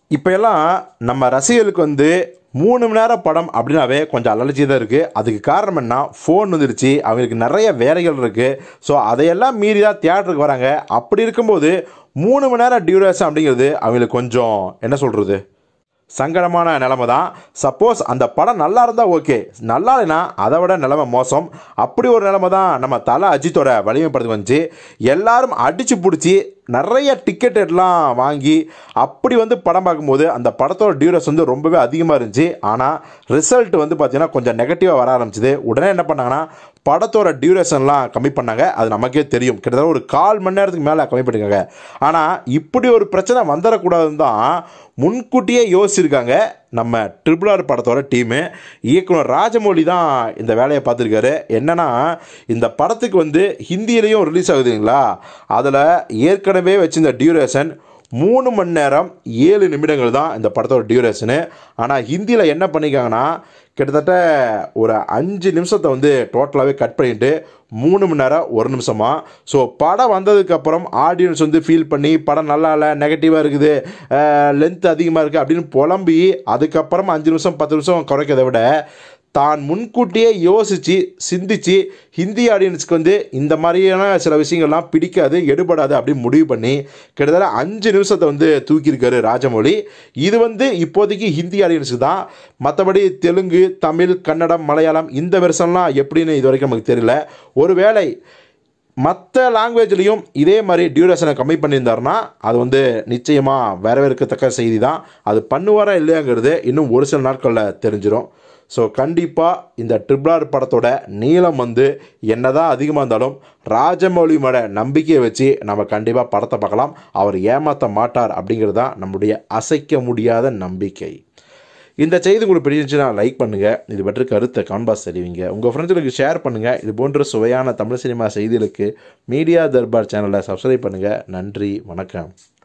இப்போ எல்லாம் நம்ம ரசிகர்களுக்கு வந்து மூணு மணி நேரம் படம் அப்படின்னாவே கொஞ்சம் அலர்ஜி தான் இருக்குது அதுக்கு காரணம் என்ன ஃபோன் வந்துருச்சு அவங்களுக்கு நிறைய வேலைகள் இருக்குது ஸோ அதையெல்லாம் மீறி தான் தியேட்டருக்கு வராங்க அப்படி இருக்கும்போது மூணு மணி நேரம் டியூரேஷன் அப்படிங்கிறது அவங்களுக்கு கொஞ்சம் என்ன சொல்கிறது சங்கடமான நிலைமை தான் சப்போஸ் அந்த படம் நல்லா இருந்தால் ஓகே நல்லா இல்லைன்னா அதை விட நிலைமை மோசம் அப்படி ஒரு நிலைமை தான் நம்ம தலை அஜித்தோட வலிமை படத்துக்கு வந்துச்சு எல்லாரும் அடித்து பிடிச்சி நிறைய டிக்கெட் எல்லாம் வாங்கி அப்படி வந்து படம் பார்க்கும்போது அந்த படத்தோட டியூரேஷன் வந்து ரொம்பவே அதிகமாக இருந்துச்சு ஆனால் ரிசல்ட் வந்து பார்த்தீங்கன்னா கொஞ்சம் நெகட்டிவாக வர ஆரம்பிச்சுது உடனே என்ன பண்ணாங்கன்னா படத்தோட டியூரேஷன்லாம் கம்மி பண்ணாங்க அது நமக்கே தெரியும் கிட்டத்தட்ட ஒரு கால் மணி நேரத்துக்கு மேலே கம்மி பண்ணிருக்காங்க ஆனால் இப்படி ஒரு பிரச்சனை வந்துடக்கூடாதுன்னு தான் முன்கூட்டியே யோசிச்சிருக்காங்க நம்ம ட்ரிபிள் ஆர் படத்தோட டீமு இயக்குனர் ராஜமௌழி தான் இந்த வேலையை பார்த்துருக்காரு என்னன்னா இந்த படத்துக்கு வந்து ஹிந்தியிலையும் ரிலீஸ் ஆகுதுங்களா அதில் ஏற்கனவே வச்சிருந்த டியூரேஷன் மூணு மணி நேரம் ஏழு நிமிடங்கள் தான் இந்த படத்தோட டியூரேஷனு ஆனால் ஹிந்தியில் என்ன பண்ணியிருக்காங்கன்னா கிட்டத்தட்ட ஒரு அஞ்சு நிமிஷத்தை வந்து டோட்டலாகவே கட் பண்ணிட்டு மூணு மணி நேரம் ஒரு நிமிஷமா ஸோ படம் வந்ததுக்கப்புறம் ஆடியன்ஸ் வந்து ஃபீல் பண்ணி படம் நல்லா இல்லை நெகட்டிவாக இருக்குது லென்த் அதிகமாக இருக்குது அப்படின்னு புலம்பி அதுக்கப்புறம் அஞ்சு நிமிஷம் பத்து நிமிஷம் குறைக்கிறத விட தான் முன்கூட்டியே யோசித்து சிந்திச்சு ஹிந்தி ஆடியன்ஸ்க்கு வந்து இந்த மாதிரியான சில விஷயங்கள்லாம் பிடிக்காது எடுபடாது அப்படின்னு முடிவு பண்ணி கிட்டத்தட்ட அஞ்சு நிமிஷத்தை வந்து தூக்கியிருக்காரு ராஜமௌழி இது வந்து இப்போதைக்கு ஹிந்தி ஆடியன்ஸுக்கு தான் மற்றபடி தெலுங்கு தமிழ் கன்னடம் மலையாளம் இந்த வெர்ஷன்லாம் எப்படின்னு இது வரைக்கும் நமக்கு தெரியல ஒருவேளை மற்ற லாங்குவேஜ்லேயும் இதே மாதிரி டியூரேஷனை கம்மி பண்ணியிருந்தாருன்னா அது வந்து நிச்சயமாக வரவேற்கத்தக்க செய்தி தான் அது பண்ணுவாரா இல்லையாங்கிறது இன்னும் ஒரு சில நாட்களில் தெரிஞ்சிடும் ஸோ கண்டிப்பாக இந்த ட்ரிபிளார் படத்தோட நீளம் வந்து என்னதான் அதிகமாக இருந்தாலும் ராஜமௌழி மேட நம்பிக்கையை வச்சு நம்ம கண்டிப்பாக படத்தை பார்க்கலாம் அவர் ஏமாற்ற மாட்டார் அப்படிங்கிறது தான் நம்முடைய அசைக்க முடியாத நம்பிக்கை இந்த செய்தி உங்களுக்கு பிடிச்சிருந்துச்சுன்னா லைக் பண்ணுங்கள் இது பற்றி கருத்தை கான்பாஸ் தெரிவிங்க உங்கள் ஃப்ரெண்ட்ஸுக்கு ஷேர் பண்ணுங்கள் இது போன்ற சுவையான தமிழ் சினிமா செய்திகளுக்கு மீடியா தர்பார் சேனலை சப்ஸ்கிரைப் பண்ணுங்கள் நன்றி வணக்கம்